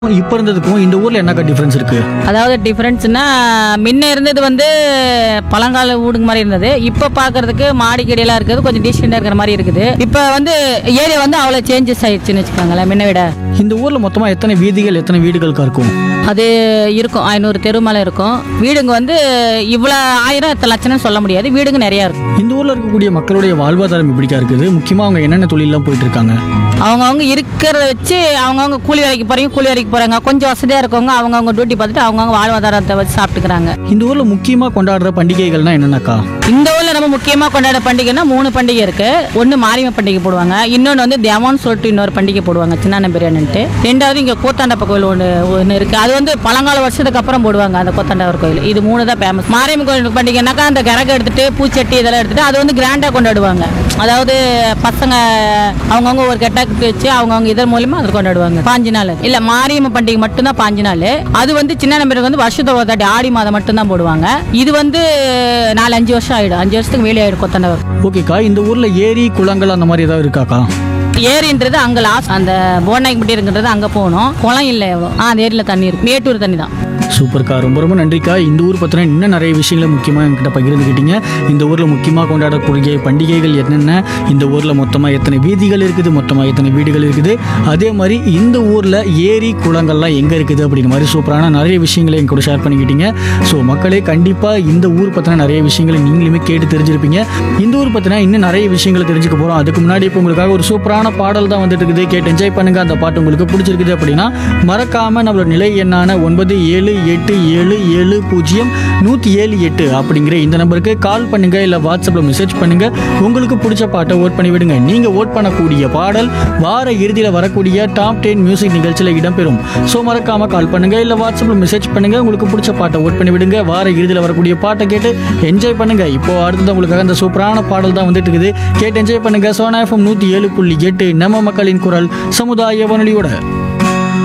இப்போ இருந்ததுக்கும் இந்த ஊர்ல என்னக்கா டிஃபரன்ஸ் இருக்கு அதாவது டிஃப்ரென்ஸ்னா முன்ன இருந்தது வந்து பழங்கால வீடுங்க மாதிரி இருந்தது இப்போ பார்க்கறதுக்கு மாடி கடியெல்லாம் இருக்குது கொஞ்சம் டீசெண்டாக இருக்கிற மாதிரி இருக்குது இப்போ வந்து ஏரியா வந்து அவ்வளோ சேஞ்சஸ் ஆயிடுச்சுன்னு வச்சுக்கோங்களேன் முன்ன விட இந்த ஊர்ல மொத்தமா எத்தனை வீதிகள் எத்தனை வீடுகளுக்கா இருக்கும் அது இருக்கும் ஐநூறு தெரு மேலே இருக்கும் வீடுங்க வந்து இவ்வளோ ஆயிரம் எத்தனை லட்சம்னு சொல்ல முடியாது வீடுங்க நிறையா இருக்கும் இந்த ஊர்ல இருக்கக்கூடிய மக்களுடைய வாழ்வாதாரம் எப்படிக்கா இருக்குது முக்கியமா அவங்க என்னென்ன தொழிலெல்லாம் போயிட்டு இருக்காங்க அவங்கவுங்க இருக்கிறத வச்சு அவங்கவுங்க கூலி வேலைக்கு போகிறீங்க கூலி வேலைக்கு போகிறாங்க கொஞ்சம் வசதியாக இருக்கவங்க அவங்கவுங்க டியூட்டி பார்த்துட்டு அவங்கவுங்க வாழ்வாதாரத்தை வச்சு சாப்பிட்டுக்கிறாங்க இந்த ஊர்ல முக்கியமா கொண்டாடுற பண்டிகைகள்னா என்னென்னக்கா இந்த ஊர்ல நம்ம முக்கியமா கொண்டாட பண்டிகைன்னா மூணு பண்டிகை இருக்கு ஒன்னு மாரியம்மன் பண்டிகை போடுவாங்க இன்னொன்னு வந்து தேவான்னு சொல்லிட்டு இன்னொரு பண்டிகை போடுவாங்க சின்ன பிரியாணின்ட்டு ரெண்டாவது இங்க கூத்தாண்டப்ப கோயில் ஒன்று ஒன்று இருக்கு அது வந்து பழங்கால வருஷத்துக்கு அப்புறம் போடுவாங்க அந்த கூத்தாண்டவர் கோயில் இது மூணு தான் ஃபேமஸ் மாரியம்மன் கோயில் பண்டிகைனாக்கா அந்த கரகம் எடுத்துட்டு பூச்சட்டி இதெல்லாம் எடுத்துட்டு அது வந்து கிராண்டா கொண்டாடுவாங்க அதாவது பசங்க அவங்கவுங்க ஒரு கெட்டாக்கு வச்சு அவங்கவுங்க இதன் மூலியமா அது கொண்டாடுவாங்க பாஞ்சு நாள் இல்ல மாரியம்மன் பண்டிகை மட்டும்தான் பாஞ்சு நாள் அது வந்து சின்ன நம்பருக்கு வந்து வருஷத்தை ஒரு தாட்டி ஆடி மாதம் மட்டும்தான் போடுவாங்க இது வந்து நாலு அஞ்சு வருஷம் ஆயிடும் அஞ்சு வருஷத்துக்கு வெளியே ஆயிடும் கொத்தண்டவர் ஓகேக்கா இந்த ஊர்ல ஏரி குளங்கள் அந்த மாதிரி ஏதாவது இருக்காக்கா ஏரின்றது அங்க லாஸ்ட் அந்த போனாய்க்குப்பட்டி இருக்குன்றது அங்க போகணும் குளம் இல்லை எவ்வளோ ஆ அந்த ஏரியில் தண்ணி இருக்கு மேட்டூர் தண்ணி தான் சூப்பர்க்கா ரொம்ப ரொம்ப நன்றிக்கா இந்த ஊர் பற்றின இன்னும் நிறைய விஷயங்களை முக்கியமாக என்கிட்ட பகிர்ந்துக்கிட்டீங்க இந்த ஊரில் முக்கியமாக கொண்டாடக்கூடிய பண்டிகைகள் என்னென்ன இந்த ஊரில் மொத்தமாக எத்தனை வீதிகள் இருக்குது மொத்தமாக எத்தனை வீடுகள் இருக்குது அதே மாதிரி இந்த ஊரில் ஏரி குளங்கள்லாம் எங்கே இருக்குது அப்படிங்கிற மாதிரி சூப்பரான நிறைய விஷயங்களை என் கூட ஷேர் பண்ணிக்கிட்டீங்க ஸோ மக்களே கண்டிப்பாக இந்த ஊர் பற்றின நிறைய விஷயங்களை நீங்களுமே கேட்டு தெரிஞ்சிருப்பீங்க இந்த ஊர் பற்றின இன்னும் நிறைய விஷயங்களை தெரிஞ்சுக்க போகிறோம் அதுக்கு முன்னாடி இப்போ உங்களுக்காக ஒரு சூப்பரான பாடல் தான் வந்துட்டு இருக்குது கேட்டு என்ஜாய் பண்ணுங்க அந்த பாட்டு உங்களுக்கு பிடிச்சிருக்குது அப்படின்னா மறக்காம நம்மளோட நிலை எண்ணான ஒன்பது ஏழு எட்டு ஏழு ஏழு பூஜ்ஜியம் நூற்றி ஏழு எட்டு அப்படிங்கிற இந்த நம்பருக்கு கால் பண்ணுங்க இல்லை வாட்ஸ்அப்பில் மெசேஜ் பண்ணுங்க உங்களுக்கு பிடிச்ச பாட்டை ஓட் பண்ணி விடுங்க நீங்க ஓட் பண்ணக்கூடிய பாடல் வார இறுதியில் வரக்கூடிய டாப் டென் மியூசிக் நிகழ்ச்சியில் இடம்பெறும் ஸோ மறக்காம கால் பண்ணுங்க இல்லை வாட்ஸ்அப்பில் மெசேஜ் பண்ணுங்க உங்களுக்கு பிடிச்ச பாட்டை ஓட் பண்ணி விடுங்க வார இறுதியில் வரக்கூடிய பாட்டை கேட்டு என்ஜாய் பண்ணுங்க இப்போ அடுத்தது உங்களுக்காக அந்த சூப்பரான பாடல் தான் வந்துட்டு இருக்குது கேட்டு என்ஜாய் பண்ணுங்க சோனா எஃப்எம் நூற்றி ஏழு புள்ளி எட்டு நம்ம மக்களின் குரல் சமுதாய வானொலியோட